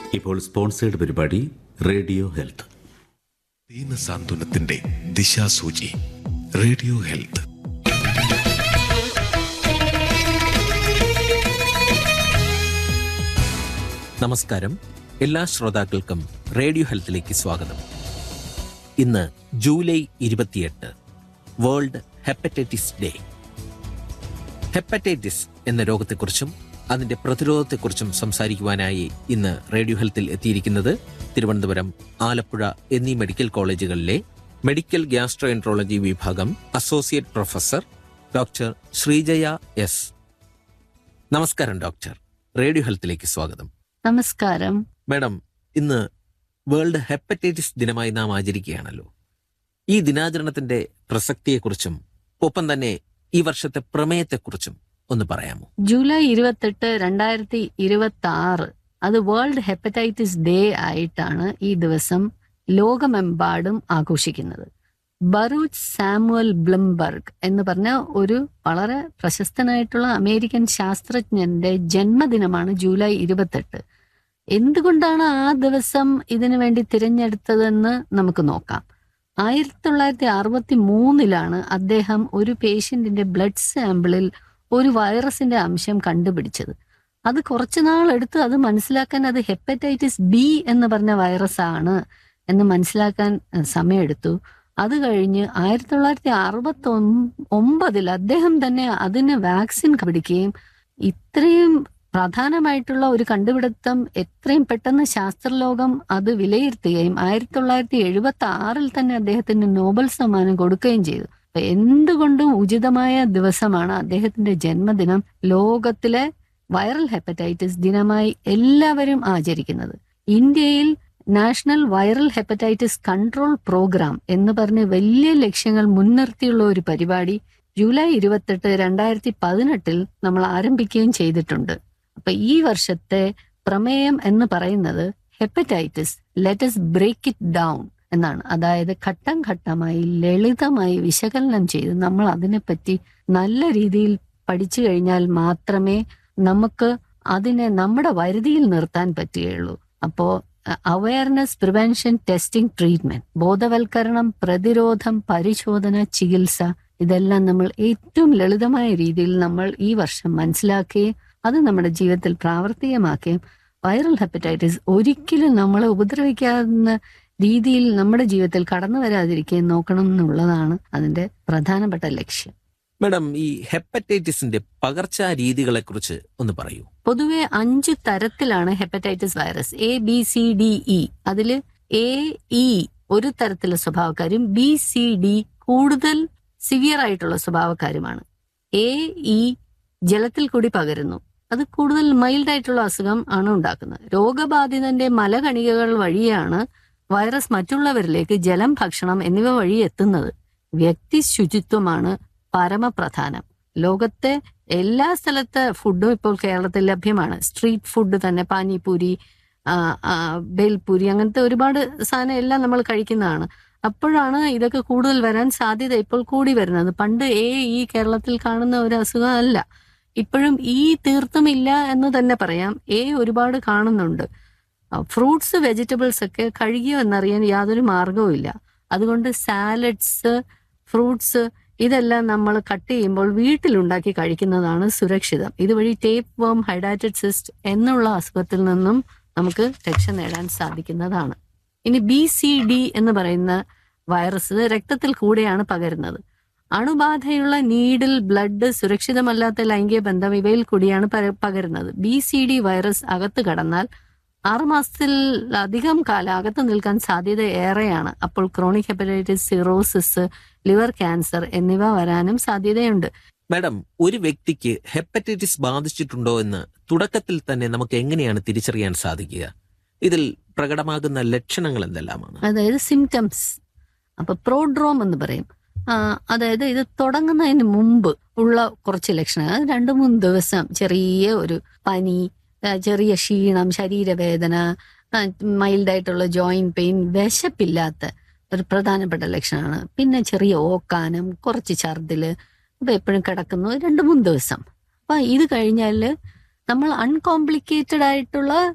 ഇപ്പോൾ സ്പോൺസേഡ് പരിപാടി radio health ദീനസാന്ത്വനത്തിന്റെ ദിശാസൂചി റേഡിയോ ഹെൽത്ത് നമസ്കാരം എല്ലാ ശ്രോതാക്കൾക്കും റേഡിയോ ഹെൽത്തിലേക്ക് സ്വാഗതം ഇന്ന് ജൂലൈ ഇരുപത്തിയെട്ട് വേൾഡ് ഹെപ്പറ്റൈറ്റിസ് ഡേ ഹെപ്പറ്റൈറ്റിസ് എന്ന രോഗത്തെക്കുറിച്ചും അതിന്റെ പ്രതിരോധത്തെക്കുറിച്ചും സംസാരിക്കുവാനായി ഇന്ന് റേഡിയോ ഹെൽത്തിൽ എത്തിയിരിക്കുന്നത് തിരുവനന്തപുരം ആലപ്പുഴ എന്നീ മെഡിക്കൽ കോളേജുകളിലെ മെഡിക്കൽ ഗ്യാസ്ട്രോഎൻട്രോളജി വിഭാഗം associate professor doctor Sreejaya S നമസ്കാരം ഡോക്ടർ റേഡിയോ ഹെൽത്തിലേക്ക് സ്വാഗതം നമസ്കാരം മാഡം ഇന്ന് വേൾഡ് ഹെപ്പറ്റൈറ്റിസ് ദിനമായി നാം ആചരിക്കുകയാണല്ലോ ഈ ദിനാചരണത്തിന്റെ പ്രസക്തിയെക്കുറിച്ചും ഒപ്പം തന്നെ ഈ വർഷത്തെ പ്രമേയത്തെക്കുറിച്ചും ഒന്ന് പറയാമോ ജൂലൈ ഇരുപത്തെട്ട് രണ്ടായിരത്തി ഇരുപത്തി ആറ് അത് വേൾഡ് ഹെപ്പറ്റൈറ്റിസ് ഡേ ആയിട്ടാണ് ഈ ദിവസം ലോകമെമ്പാടും ആഘോഷിക്കുന്നത് ബറൂച്ച് സാമുവൽ ബ്ലംബർഗ് എന്ന് പറഞ്ഞ ഒരു വളരെ പ്രശസ്തനായിട്ടുള്ള അമേരിക്കൻ ശാസ്ത്രജ്ഞന്റെ ജന്മദിനമാണ് ജൂലൈ ഇരുപത്തെട്ട് എന്തുകൊണ്ടാണ് ആ ദിവസം ഇതിനു വേണ്ടി തിരഞ്ഞെടുത്തതെന്ന് നമുക്ക് നോക്കാം ആയിരത്തി തൊള്ളായിരത്തി അറുപത്തി മൂന്നിലാണ് അദ്ദേഹം ഒരു പേഷ്യന്റിന്റെ ബ്ലഡ് സാമ്പിളിൽ ഒരു വൈറസിന്റെ അംശം കണ്ടുപിടിച്ചത് അത് കുറച്ചു നാളെടുത്ത് അത് മനസ്സിലാക്കാൻ അത് ഹെപ്പറ്റൈറ്റിസ് ബി എന്ന് പറഞ്ഞ വൈറസ് ആണ് എന്ന് മനസ്സിലാക്കാൻ അഹ്, സമയമെടുത്തു അത് കഴിഞ്ഞ് ആയിരത്തി തൊള്ളായിരത്തി അറുപത്തി ഒമ്പതിൽ അദ്ദേഹം തന്നെ അതിന് വാക്സിൻ പിടിക്കുകയും ഇത്രയും പ്രധാനമായിട്ടുള്ള ഒരു കണ്ടുപിടുത്തം എത്രയും പെട്ടെന്ന് ശാസ്ത്രലോകം അത് വിലയിരുത്തുകയും ആയിരത്തി തൊള്ളായിരത്തി എഴുപത്തി ആറിൽ തന്നെ അദ്ദേഹത്തിന് നോബൽ സമ്മാനം കൊടുക്കുകയും ചെയ്തു അപ്പൊ എന്തുകൊണ്ടും ഉചിതമായ ദിവസമാണ് അദ്ദേഹത്തിന്റെ ജന്മദിനം ലോകത്തിലെ വൈറൽ ഹെപ്പറ്റൈറ്റിസ് ദിനമായി എല്ലാവരും ആചരിക്കുന്നത് ഇന്ത്യയിൽ national viral hepatitis control programme എന്ന് പറഞ്ഞ് വലിയ ലക്ഷ്യങ്ങൾ മുൻനിർത്തിയുള്ള ഒരു പരിപാടി ജൂലൈ ഇരുപത്തെട്ട് രണ്ടായിരത്തി പതിനെട്ടിൽ നമ്മൾ ആരംഭിക്കുകയും ചെയ്തിട്ടുണ്ട് അപ്പൊ ഈ വർഷത്തെ പ്രമേയം എന്ന് പറയുന്നത് hepatitis let's break it down എന്നാണ് അതായത് ഘട്ടം ഘട്ടമായി ലളിതമായി വിശകലനം ചെയ്ത് നമ്മൾ അതിനെപ്പറ്റി നല്ല രീതിയിൽ പഠിച്ചു കഴിഞ്ഞാൽ മാത്രമേ നമുക്ക് അതിനെ നമ്മുടെ വരുതിയിൽ നിർത്താൻ പറ്റുകയുള്ളൂ അപ്പോ അവയർനെസ് പ്രിവെൻഷൻ ടെസ്റ്റിംഗ് ട്രീറ്റ്മെന്റ് ബോധവൽക്കരണം പ്രതിരോധം പരിശോധന ചികിത്സ ഇതെല്ലാം നമ്മൾ ഏറ്റവും ലളിതമായ രീതിയിൽ നമ്മൾ ഈ വർഷം മനസ്സിലാക്കുകയും അത് നമ്മുടെ ജീവിതത്തിൽ പ്രാവർത്തികമാക്കുകയും വൈറൽ ഹെപ്പറ്റൈറ്റിസ് ഒരിക്കലും നമ്മളെ ഉപദ്രവിക്കാവുന്ന രീതിയിൽ നമ്മുടെ ജീവിതത്തിൽ കടന്നു വരാതിരിക്കുകയും നോക്കണം എന്നുള്ളതാണ് അതിന്റെ പ്രധാനപ്പെട്ട ലക്ഷ്യം മാഡം ഈ ഹെപ്പറ്റൈറ്റിസിന്റെ പകർച്ചാ രീതികളെ കുറിച്ച് ഒന്ന് പറയൂ പൊതുവെ അഞ്ച് തരത്തിലാണ് hepatitis virus A B C D E അതിൽ എ ഇ ഒരു തരത്തിലുള്ള സ്വഭാവക്കാരും ബി സി ഡി കൂടുതൽ സിവിയർ ആയിട്ടുള്ള സ്വഭാവക്കാരുമാണ് എ ഇ ജലത്തിൽ കൂടി പകരുന്നു അത് കൂടുതൽ മൈൽഡ് ആയിട്ടുള്ള അസുഖം ആണ് ഉണ്ടാക്കുന്നത് രോഗബാധിതന്റെ മലകണികകൾ വഴിയാണ് വൈറസ് മറ്റുള്ളവരിലേക്ക് ജലം ഭക്ഷണം എന്നിവ വഴി എത്തുന്നത് വ്യക്തി ശുചിത്വമാണ് പരമപ്രധാനം ലോകത്തെ എല്ലാ സ്ഥലത്തെ ഫുഡും ഇപ്പോൾ കേരളത്തിൽ ലഭ്യമാണ് സ്ട്രീറ്റ് ഫുഡ് തന്നെ പാനിപൂരി ആ, ആ, ബേൽപൂരി അങ്ങനത്തെ ഒരുപാട് സാധനം എല്ലാം നമ്മൾ കഴിക്കുന്നതാണ് അപ്പോഴാണ് ഇതൊക്കെ കൂടുതൽ വരാൻ സാധ്യത ഇപ്പോൾ കൂടി വരുന്നത് പണ്ട് ഏ ഈ കേരളത്തിൽ കാണുന്ന ഒരു അസുഖം അല്ല ഇപ്പോഴും ഈ തീർത്തും ഇല്ല എന്ന് തന്നെ പറയാം എ ഒരുപാട് കാണുന്നുണ്ട് ഫ്രൂട്ട്സ് വെജിറ്റബിൾസ് ഒക്കെ കഴുകിയോ എന്നറിയാൻ യാതൊരു മാർഗവും ഇല്ല അതുകൊണ്ട് സാലഡ്സ് ഫ്രൂട്ട്സ് ഇതെല്ലാം നമ്മൾ കട്ട് ചെയ്യുമ്പോൾ വീട്ടിലുണ്ടാക്കി കഴിക്കുന്നതാണ് സുരക്ഷിതം ഇതുവഴി ടേപ്പ് വേം ഹൈഡാറ്റഡ് സിസ്റ്റ് എന്നുള്ള അസുഖത്തിൽ നിന്നും നമുക്ക് രക്ഷ നേടാൻ സാധിക്കുന്നതാണ് ഇനി ബി സി ഡി എന്ന് പറയുന്ന വൈറസ് രക്തത്തിൽ കൂടെയാണ് പകരുന്നത് അണുബാധയുള്ള നീഡിൽ ബ്ലഡ് സുരക്ഷിതമല്ലാത്ത ലൈംഗിക ബന്ധം ഇവയിൽ കൂടിയാണ് പര- പകരുന്നത് ബി സി ഡി വൈറസ് അകത്ത് കടന്നാൽ ആറുമാസത്തിൽ അധികം കാലം അകത്ത് നിൽക്കാൻ സാധ്യത ഏറെയാണ് അപ്പോൾ chronic hepatitis cirrhosis liver cancer എന്നിവ വരാനും സാധ്യതയുണ്ട് മാഡം ഒരു വ്യക്തിക്ക് ഹെപ്പറ്റൈറ്റിസ് ബാധിച്ചിട്ടുണ്ടോ എന്ന് തുടക്കത്തിൽ തന്നെ നമുക്ക് എങ്ങനെയാണ് തിരിച്ചറിയാൻ സാധിക്കുക ഇതിൽ പ്രകടമാകുന്ന ലക്ഷണങ്ങൾ എന്തെല്ലാമാണ് അതായത് സിംറ്റംസ് അപ്പൊ പ്രോഡ്രോം എന്ന് പറയും ആ, അതായത് ഇത് തുടങ്ങുന്നതിന് മുമ്പ് ഉള്ള കുറച്ച് ലക്ഷണങ്ങൾ അത് രണ്ടു മൂന്ന് ദിവസം ചെറിയ ഒരു പനി ആ, ചെറിയ ക്ഷീണം ശരീരവേദന മൈൽഡ് ആയിട്ടുള്ള ജോയിന്റ് പെയിൻ വിശപ്പില്ലാത്ത ഒരു പ്രധാനപ്പെട്ട ലക്ഷണമാണ് പിന്നെ ചെറിയ ഓക്കാനം കുറച്ച് ഛർദില് അപ്പൊ എപ്പോഴും കിടക്കുന്നു രണ്ട് മൂന്ന് ദിവസം അപ്പൊ ഇത് കഴിഞ്ഞാൽ നമ്മൾ അൺകോംപ്ലിക്കേറ്റഡ് ആയിട്ടുള്ള